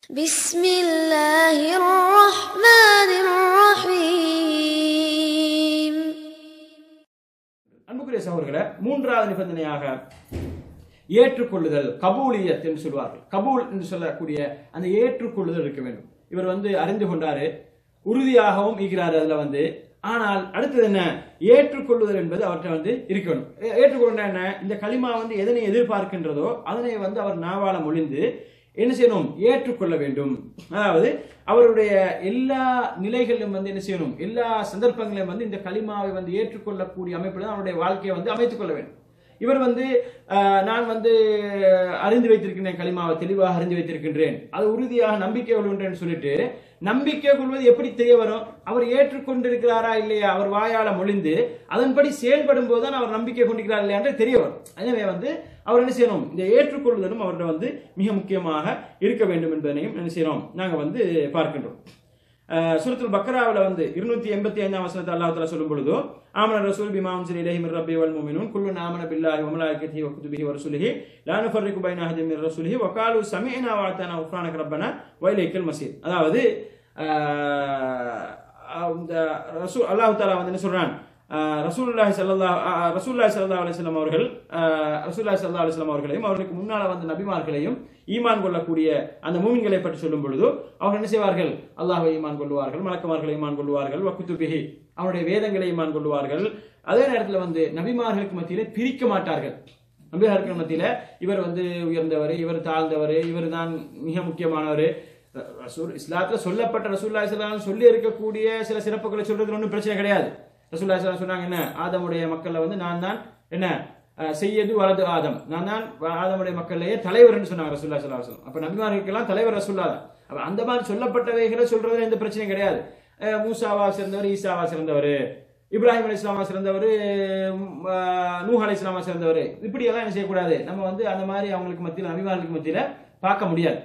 بسم الله الرحمن الرحيم அன்புக்குரிய சகோதரர்களே மூன்றாவது நிபந்தனையாக ஏற்றுக்கொள்ளுதல் கபூலியத் என்று சொல்வார்கள் கபூல் என்று சொல்லக்கூடிய அந்த ஏற்றுக்கொள்ளுதல் இருக்க வேண்டும் இவர் வந்து அறிந்து கொண்டாரு உறுதியாகவும் ஈகிறாரு அதுல வந்து ஆனால் அடுத்தது என்ன ஏற்றுக்கொள்ளுதல் என்பது அவர்கிட்ட வந்து இருக்க வேண்டும் ஏ- ஏற்றுக்கொள்ள என்ன இந்த களிமா வந்து எதனை எதிர்பார்க்கின்றதோ அதனை வந்து அவர் நாவால மொழிந்து என்ன செய்யணும் ஏற்றுக்கொள்ள வேண்டும் அதாவது அவருடைய எல்லா நிலைகளிலும் வந்து என்ன செய்யணும் எல்லா சந்தர்ப்பங்களிலும் வந்து இந்த களிமாவை வந்து ஏற்றுக்கொள்ளக்கூடிய அமைப்பில் தான் அவருடைய வாழ்க்கையை வந்து அமைத்துக் கொள்ள வேண்டும் இவர் வந்து அஹ், நான் வந்து அறிந்து வைத்திருக்கின்றேன் களிமாவை தெளிவாக அறிந்து வைத்திருக்கின்றேன் அது உறுதியாக நம்பிக்கை கொள்கின்றேன் சொல்லிட்டு நம்பிக்கை கொள்வது எப்படி தெரிய வரும் அவர் ஏற்றுக்கொண்டிருக்கிறாரா இல்லையா அவர் வாயால மொழிந்து அதன்படி செயல்படும் போதுதான் அவர் நம்பிக்கை கொண்டிருக்கிறார் இல்லையா என்று தெரிய வரும் எனவே வந்து அவர் என்ன செய்யணும் இந்த ஏற்றுக்கொள்வதும் அவர்கிட்ட வந்து மிக முக்கியமாக இருக்க வேண்டும் என்பதனையும் என்ன செய்யறோம் நாங்க வந்து பார்க்கின்றோம் அஹ் சூரத்துல் பக்ராவில் வந்து இருநூத்தி எண்பத்தி ஐந்தாம் வசனத்தை அல்லாஹ் தஆலா சொல்லும் பொழுது ஆமன ரசூல் பிமா உன்சில இலைஹி மிர் ரப்பி வல் முஃமினூன் குல்லுன் ஆமன பில்லாஹி வ மலாயிகத்திஹி வ குதுபிஹி வ ரசூலிஹி லா நுஃபர்ரிகு பைன அஹதின் மிர் ரசூலிஹி வ காலு சமிஅனா வ அத்தானா உஃப்ரானக ரப்பனா வ இலைக்கல் மசீர் அதாவது அஹ், இந்த ரசூல் அல்லாஹ் தஆலா வந்து என்ன சொல்றான் அஹ், ரசூலுல்லாஹி ஸல்லல்லாஹு அஹ், ரசூலுல்லாஹி ஸல்லல்லாஹு அலைஹி வஸல்லம் அவர்கள் அஹ், ரசூலுல்லாஹி ஸல்லல்லாஹு அலைஹி வஸல்லம் அவர்களையும் அவர்களுக்கு முன்னால வந்த நபிமார்களையும் ஈமான் கொள்ளக்கூடிய அந்த மூமின்களை பற்றி சொல்லும் பொழுது அவர்கள் என்ன செய்வார்கள் அல்லாஹ்வை ஈமான் கொள்வார்கள் மலக்குமார்களை ஈமான் கொள்வார்கள் வக்குத்துபிஹி அவருடைய வேதங்களை ஈமான் கொள்வார்கள் அதே நேரத்தில் வந்து நபிமார்களுக்கு மத்தியிலே பிரிக்க மாட்டார்கள் நபிமார்களுக்கு மத்தியில இவர் வந்து உயர்ந்தவர் இவர் தாழ்ந்தவர் இவர் தான் மிக முக்கியமானவர் ரசூல் இஸ்லாத்துல சொல்லப்பட்ட ரசூல்லா இஸ்லாம் சொல்லி இருக்கக்கூடிய சில சிறப்புகளை சொல்றதுல ஒன்றும் பிரச்சனை கிடையாது ரசூல்லா இஸ்லாம் சொன்னாங்க என்ன ஆதமுடைய மக்கள்ல வந்து நான் தான் என்ன அஹ், செய்யது வலது ஆதம் நான் தான் ஆதமுடைய மக்கள்லயே தலைவர்னு சொன்னாங்க ரசூல்லா ஸல்லல்லாஹு அலைஹி வஸல்லம் அப்ப நபிமார்களுக்கெல்லாம் தலைவர் ரசூல்லா தான் அப்ப அந்த மாதிரி சொல்லப்பட்டவைகளை சொல்றதுல எந்த பிரச்சனையும் கிடையாது அஹ், மூசாவா சிறந்தவர் ஈசாவா சிறந்தவர் இப்ராஹிம் அலி இஸ்லாமா சிறந்தவர் நூஹ் அலி இஸ்லாமா சிறந்தவர் இப்படி எல்லாம் என்ன செய்யக்கூடாது நம்ம வந்து அந்த மாதிரி அவங்களுக்கு மத்தியில் நபிமார்களுக்கு மத்தியில பார்க்க முடியாது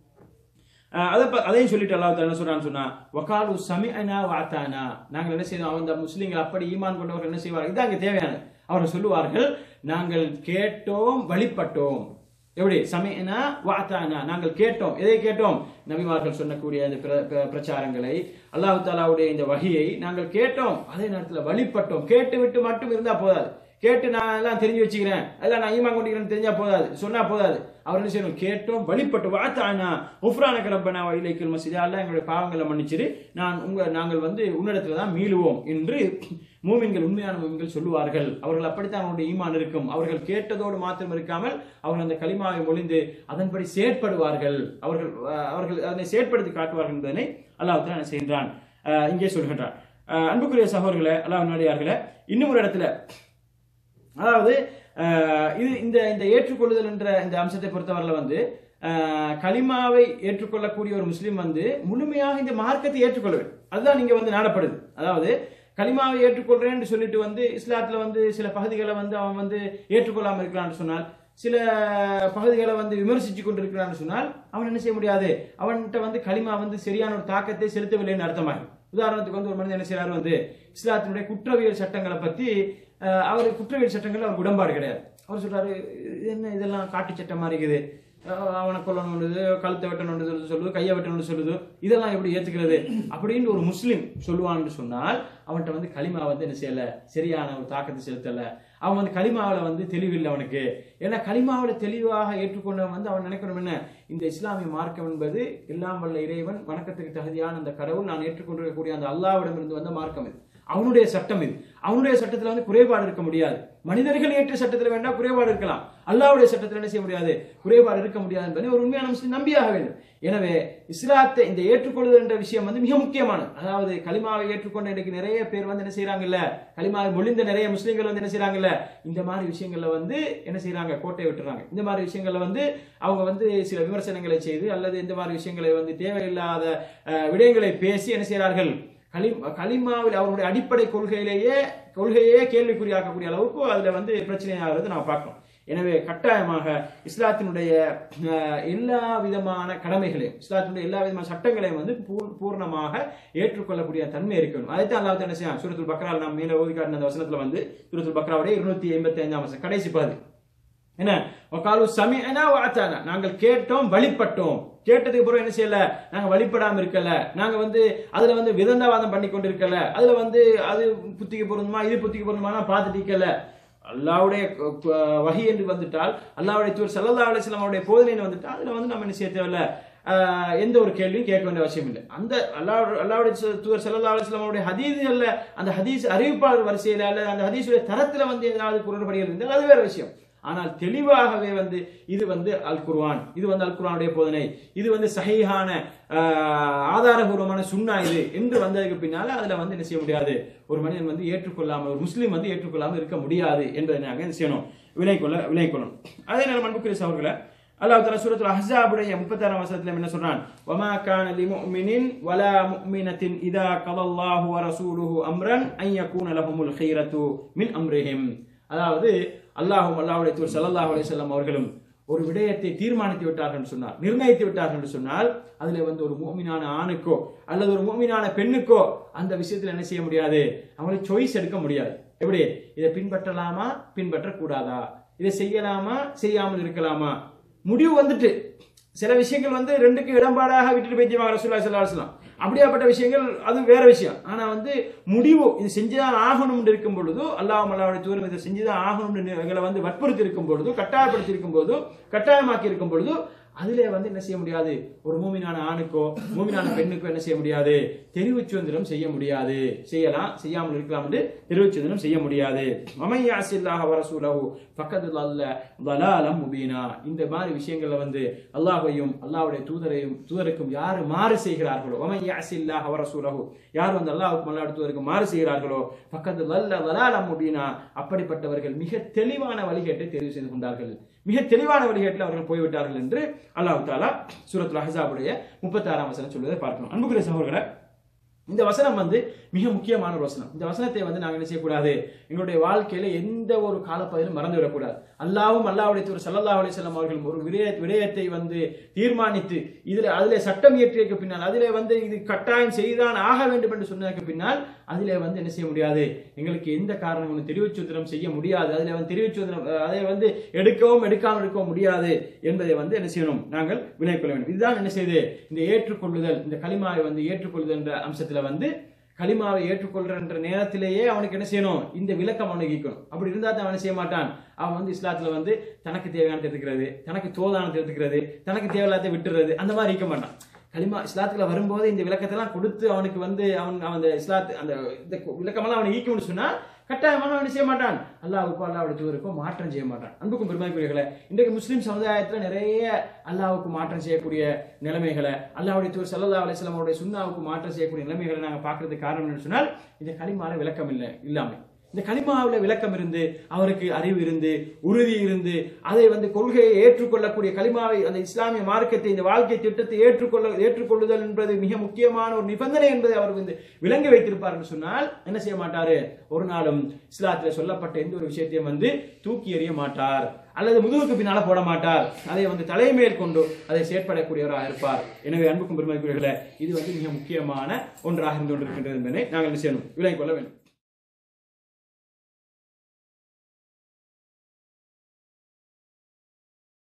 அஹ் அதை ப- அதையும் சொல்லிட்டு அல்லாஹ் என்ன சொல்றான்னு சொன்னா வகாலு சமிஅனா வாத்தானா நாங்கள் என்ன செய்யணும் அவங்க முஸ்லீம்கள் அப்படி ஈமான் கொண்டவர்கள் என்ன செய்வார்கள் இதான் அங்க தேவையானது அவர்கள் சொல்லுவார்கள் நாங்கள் கேட்டோம் வழிபட்டோம் எப்படி சமிஅனா வாத்தானா நாங்கள் கேட்டோம் எதை கேட்டோம் நபிமார்கள் சொன்னக்கூடிய அந்த பிர- பிர- பிரச்சாரங்களை அல்லாஹ் தாலாவுடைய இந்த வகையை நாங்கள் கேட்டோம் அதே நேரத்தில் வழிபட்டோம் கேட்டு விட்டு மட்டும் இருந்தா போதாது கேட்டு நான் எல்லாம் தெரிஞ்சு வச்சுக்கிறேன் எல்லாம் நான் ஈமான் கொண்டிருக்கிறேன்னு தெரிஞ்சா போதாது சொன்னா போதாது அவர் என்ன செய்யணும் கேட்டோம் வழிபட்டு வாத்தானா உஃப்ரான கரப்பனா இலைக்கல் மசிதா எல்லாம் எங்களுடைய பாவங்களை மன்னிச்சிரு நான் உங்க நாங்கள் வந்து உன்னிடத்துல தான் மீளுவோம் என்று மூமின்கள் உண்மையான மூமின்கள் சொல்லுவார்கள் அவர்கள் அப்படித்தான் அவருடைய ஈமான் இருக்கும் அவர்கள் கேட்டதோடு மாத்திரம் இருக்காமல் அவர்கள் அந்த களிமாவை மொழிந்து அதன்படி செயற்படுவார்கள் அவர்கள் அஹ், அவர்கள் அதனை செயற்படுத்தி காட்டுவார்கள் என்பதனை அல்லாஹ் தான் என்ன செய்கின்றான் அஹ், இங்கே சொல்கின்றான் அஹ், அன்புக்குரிய சகோதரர்களே அல்லாஹ் நாடியார்களே இன்னும் ஒரு இடத்துல அதாவது அஹ், இது இந்த இந்த ஏற்றுக்கொள்ளுதல் என்ற இந்த அம்சத்தை பொறுத்தவரையில் வந்து அஹ், கலிமாவை ஏற்றுக்கொள்ளக்கூடிய ஒரு முஸ்லீம் வந்து முழுமையாக இந்த மார்க்கத்தை ஏற்றுக்கொள்ள வேண்டும் அதுதான் இங்க வந்து நாடப்படுது அதாவது கலிமாவை ஏற்றுக்கொள்றேன்னு சொல்லிட்டு வந்து இஸ்லாத்துல வந்து சில பகுதிகளை வந்து அவன் வந்து ஏற்றுக்கொள்ளாமல் இருக்கிறான்னு சொன்னால் சில பகுதிகளை வந்து விமர்சிச்சு கொண்டிருக்கிறான்னு சொன்னால் அவன் என்ன செய்ய முடியாது அவன்கிட்ட வந்து களிமா வந்து சரியான ஒரு தாக்கத்தை செலுத்தவில்லைன்னு அர்த்தமாகும் உதாரணத்துக்கு வந்து ஒரு மனிதன் என்ன செய்யறாரு வந்து இஸ்லாத்தினுடைய குற்றவியல் சட்டங்களை பத்தி அஹ், அவர் குற்றவியல் சட்டங்கள் அவருக்கு உடன்பாடு கிடையாது அவர் சொல்றாரு இது என்ன இதெல்லாம் காட்டு சட்டம் மாதிரி இருக்குது அஹ், அவனை கொல்லணுன்றது கழுத்தை வெட்டணுன்றது சொல்லுது கையை வெட்டணும்னு சொல்லுது இதெல்லாம் எப்படி ஏத்துக்கிறது அப்படின்னு ஒரு முஸ்லீம் சொல்லுவான்னு சொன்னால் அவன்கிட்ட வந்து களிமா வந்து என்ன செய்யல சரியான ஒரு தாக்கத்தை செலுத்தல அவன் வந்து களிமாவில் வந்து தெளிவில்லை அவனுக்கு ஏன்னா களிமாவில் தெளிவாக ஏற்றுக்கொண்டவன் வந்து அவன் நினைக்கணும் என்ன இந்த இஸ்லாமிய மார்க்கம் என்பது எல்லாம் வல்ல இறைவன் வணக்கத்துக்கு தகுதியான அந்த கடவுள் நான் ஏற்றுக்கொண்டிருக்கக்கூடிய அந்த அல்லாவிடமிருந்து வந்த மார்க்கம் இது அவனுடைய சட்டம் இது அவனுடைய சட்டத்துல வந்து குறைபாடு இருக்க முடியாது மனிதர்கள் ஏற்ற சட்டத்துல வேண்டாம் குறைபாடு இருக்கலாம் அல்லாவுடைய சட்டத்தில் என்ன செய்ய முடியாது குறைபாடு இருக்க முடியாது என்பதை ஒரு உண்மையான முஸ்லிம் நம்பியாக வேண்டும் எனவே இஸ்லாத்தை இந்த ஏற்றுக்கொள்ளுதல் என்ற விஷயம் வந்து மிக முக்கியமானது அதாவது கலிமாவை ஏற்றுக்கொண்ட இன்னைக்கு நிறைய பேர் வந்து என்ன செய்யறாங்கல்ல கலிமாவை மொழிந்த நிறைய முஸ்லிம்கள் வந்து என்ன செய்யறாங்கல்ல இந்த மாதிரி விஷயங்கள்ல வந்து என்ன செய்யறாங்க கோட்டை விட்டுறாங்க இந்த மாதிரி விஷயங்கள்ல வந்து அவங்க வந்து சில விமர்சனங்களை செய்து அல்லது இந்த மாதிரி விஷயங்களை வந்து தேவையில்லாத அஹ், விடயங்களை பேசி என்ன செய்கிறார்கள் கலி கலிமாவில் அவருடைய அடிப்படை கொள்கையிலேயே கொள்கையே கேள்விக்குறியாக்கக்கூடிய அளவுக்கு அதுல வந்து பிரச்சனையாகிறது நாம் பார்க்கிறோம் எனவே கட்டாயமாக இஸ்லாத்தினுடைய அஹ், எல்லா விதமான கடமைகளையும் இஸ்லாத்தினுடைய எல்லா விதமான சட்டங்களையும் வந்து பூர்- பூர்ணமாக ஏற்றுக்கொள்ளக்கூடிய தன்மை இருக்கணும் அதைத்தான் அல்லாஹ் என்ன செய்யலாம் சூரத்துல் பக்ரால் நாம் மேல ஓதி காட்டின அந்த வசனத்துல வந்து சூரத்துல் பக்ராவுடைய இருநூத்தி எண்பத்தி ஐந்தாம் வசனம் கடைசி பகுதி என்ன வகாலு சமிஅனா வஅதானா நாங்கள் கேட்டோம் வழிபட்டோம் கேட்டதுக்கு பிறகு என்ன செய்யல நாங்க வழிபடாம இருக்கல நாங்க வந்து அதுல வந்து விதண்டாவாதம் பண்ணி கொண்டு இருக்கல அதுல வந்து அது புத்திக்கு பொருந்துமா இது புத்திக்கு பொருந்துமா பார்த்துட்டு இருக்கல அல்லாவுடைய க- க- வஹி என்று வந்துட்டால் அல்லாவுடைய தூர் சல்லல்லா அலிஸ்லாம் அவருடைய போதனை வந்துட்டால் அதுல வந்து நம்ம என்ன செய்ய தேவையில்ல ஆஹ், எந்த ஒரு கேள்வியும் கேட்க வேண்டிய அவசியம் இல்லை அந்த அல்லாஹ் அல்லாவுடைய சு- தூர் சல்லல்லா அலிஸ்லாம் அவருடைய ஹதீதுகள்ல அந்த ஹதீஸ் அறிவிப்பாளர் வரிசையில அல்ல அந்த ஹதீஸுடைய தரத்துல வந்து ஏதாவது குரல்படிகள் இருந்தால் அது வேற விஷயம் ஆனால் தெளிவாகவே வந்து இது வந்து அல் குர்ஆன் இது வந்து அல் குர்ஆனுடைய போதனை இது வந்து சஹீஹான ஆஹ், ஆதாரபூர்வமான சுன்னா இது என்று வந்ததுக்கு பின்னால அதுல வந்து என்ன செய்ய முடியாது ஒரு மனிதன் வந்து ஏற்றுக்கொள்ளாமல் ஒரு முஸ்லீம் வந்து ஏற்றுக்கொள்ளாமல் இருக்க முடியாது என்பதை நாங்கள் என்ன செய்யணும் விலை கொள்ள விலை கொள்ளணும் அதே நேரம் அன்புக்குரிய சகோதரர்களே அல்லாஹ் தஆலா சூரத்துல் அஹ்ஸாபுடைய 36 வசனத்துல என்ன சொல்றான் வமா கான லிமுமினின் வலா முஃமினத்தின் இதா கலல்லாஹு வ ரசூலுஹு அம்ரன் அன் யகூன லஹுமுல் ഖൈറතු மின் அம்ரிஹிம் அதாவது அல்லாஹ்வும் அல்லாஹ்வுடைய தூதர் ஸல்லல்லாஹு அலைஹி வஸல்லம் அவர்களும் ஒரு விடயத்தை தீர்மானித்து விட்டார்கள் என்று சொன்னார் நிர்ணயித்து விட்டார்கள் என்று சொன்னால் அதுல வந்து ஒரு மூமினான ஆணுக்கோ அல்லது ஒரு மூமினான பெண்ணுக்கோ அந்த விஷயத்துல என்ன செய்ய முடியாது அவங்களுக்கு சாய்ஸ் எடுக்க முடியாது எப்படி இதை பின்பற்றலாமா பின்பற்றக்கூடாதா இதை செய்யலாமா செய்யாமல் இருக்கலாமா முடிவு வந்துட்டு சில விஷயங்கள் வந்து ரெண்டுக்கு இடம்பாடாக விட்டுட்டு போயிட்டு ரசூல்லா ஸல்லல்லாஹு அலைஹி வஸல்லம் அப்படியாப்பட்ட விஷயங்கள் அது வேற விஷயம் ஆனா வந்து முடிவு இது செஞ்சுதான் ஆகணும்னு இருக்கும் பொழுது அல்லாஹ் அல்லாவுடைய தூரம் இதை செஞ்சுதான் ஆகணும்னு எங்களை வந்து வற்புறுத்தி இருக்கும் பொழுது கட்டாயப்படுத்தி இருக்கும் போது கட்டாயமாக்கி இருக்கும் பொழுது அதிலே வந்து என்ன செய்ய முடியாது ஒரு மூமினான ஆணுக்கோ மூமினான பெண்ணுக்கோ என்ன செய்ய முடியாது தெரிவு சுதந்திரம் செய்ய முடியாது செய்யலாம் செய்யாமல் இருக்கலாம் என்று தெரிவு சுதந்திரம் செய்ய முடியாது மமையாசில்லாஹ வரசூலஹு பக்கத்துல அல்ல வலாலம் முபீனா இந்த மாதிரி விஷயங்கள்ல வந்து அல்லாஹையும் அல்லாஹ்வுடைய தூதரையும் தூதருக்கும் யாரு மாறு செய்கிறார்களோ மமையாசில்லாஹ வரசூலஹு யார் வந்து அல்லாஹ்வுக்கும் அல்லாஹ்வுடைய தூதருக்கும் மாறு செய்கிறார்களோ பக்கத்துல அல்ல வலாலம் முபீனா அப்படிப்பட்டவர்கள் மிக தெளிவான வழிகேட்டை தெரிவு செய்து கொண்டார்கள் மிக தெளிவான வழிகேட்டில் அவர்கள் போய்விட்டார்கள் என்று அல்லாஹ் தாலா சூரத்துல் அஹ்ஸாபுடைய முப்பத்தாறாம் வசனம் சொல்வதை பார்க்கணும் அன்புக்குரிய சகோதரர்களே இந்த வசனம் வந்து மிக முக்கியமான ஒரு வசனம் இந்த வசனத்தை வந்து நாங்கள் என்ன செய்யக்கூடாது எங்களுடைய வாழ்க்கையில எந்த ஒரு காலப்பகுதியிலும் மறந்து விடக்கூடாது அல்லாவும் அல்லாவுடைய தூர் சல்லல்லாஹு அலைஹி வஸல்லம் அவர்கள் ஒரு விடய விடயத்தை வந்து தீர்மானித்து இதுல அதிலே சட்டம் இயற்றியதுக்கு பின்னால் அதிலே வந்து இது கட்டாயம் செய்தான் ஆக வேண்டும் என்று சொன்னதுக்கு பின்னால் அதிலே வந்து என்ன செய்ய முடியாது எங்களுக்கு எந்த காரணமும் தெரிவுச்சுத்திரம் செய்ய முடியாது அதிலே வந்து தெரிவுச்சுத்திரம் அதை வந்து எடுக்கவும் எடுக்காமல் இருக்கவும் முடியாது என்பதை வந்து என்ன செய்யணும் நாங்கள் வினை கொள்ள வேண்டும் இதுதான் என்ன செய்யுது இந்த ஏற்றுக்கொள்ளுதல் இந்த களிமாவை வந்து ஏற்றுக்கொள்ளுதல் என்ற அம்சத்துல வந்து களிமாவை ஏற்றுக்கொள்ற நேரத்திலேயே அவனுக்கு என்ன செய்யணும் இந்த விளக்கம் அவனுக்கு ஈக்கணும் அப்படி இருந்தா தான் அவன் செய்ய மாட்டான் அவன் வந்து இஸ்லாத்துல வந்து தனக்கு தேவையானதை எடுத்துக்கிறது தனக்கு தோதானத்தை எடுத்துக்கிறது தனக்கு தேவையில்லாத விட்டுறது அந்த மாதிரி இருக்க மாட்டான் களிமா இஸ்லாத்துல வரும்போது இந்த விளக்கத்தெல்லாம் கொடுத்து அவனுக்கு வந்து அவன் அவன் அந்த இஸ்லாத்து அந்த இந்த விளக்கமெல்லாம் அவனை ஈக்கணும்னு சொன்னா கட்டாயமாக அவன் செய்ய மாட்டான் அல்லாவுக்கோ அல்லாவுடைய தூதருக்கோ மாற்றம் செய்ய மாட்டான் அன்புக்கும் பெருமைக்குரியர்களே இன்றைக்கு முஸ்லீம் சமுதாயத்துல நிறைய அல்லாவுக்கு மாற்றம் செய்யக்கூடிய நிலைமைகளை அல்லாவுடைய தூர் சல்லா அலிஸ்லாம் அவருடைய சுண்ணாவுக்கு மாற்றம் செய்யக்கூடிய நிலைமைகளை நாங்க பார்க்கறதுக்கு காரணம் என்னன்னு சொன்னால் இந்த களிமால விளக்கம் இல்லை இல்லாமல் இந்த கலிமாவில் விளக்கம் இருந்து அவருக்கு அறிவு இருந்து உறுதி இருந்து அதை வந்து கொள்கையை ஏற்றுக்கொள்ளக்கூடிய கலிமாவை அந்த இஸ்லாமிய மார்க்கத்தை இந்த வாழ்க்கை திட்டத்தை ஏற்றுக்கொள்ள ஏற்றுக்கொள்ளுதல் என்பது மிக முக்கியமான ஒரு நிபந்தனை என்பதை அவர் வந்து விளங்கி வைத்திருப்பார் என்று சொன்னால் என்ன செய்ய மாட்டாரு ஒரு நாளும் இஸ்லாத்தில் சொல்லப்பட்ட எந்த ஒரு விஷயத்தையும் வந்து தூக்கி எறிய மாட்டார் அல்லது முதுகுக்கு பின்னால போட மாட்டார் அதை வந்து தலைமேல் கொண்டு அதை செயற்படக்கூடியவராக இருப்பார் எனவே அன்புக்கும் பெருமைக்குரியவர்களே இது வந்து மிக முக்கியமான ஒன்றாக இருந்து கொண்டிருக்கின்றது என்பதை நாங்கள் என்ன செய்யணும் விளங்கிக் கொள்ள வேண்டும்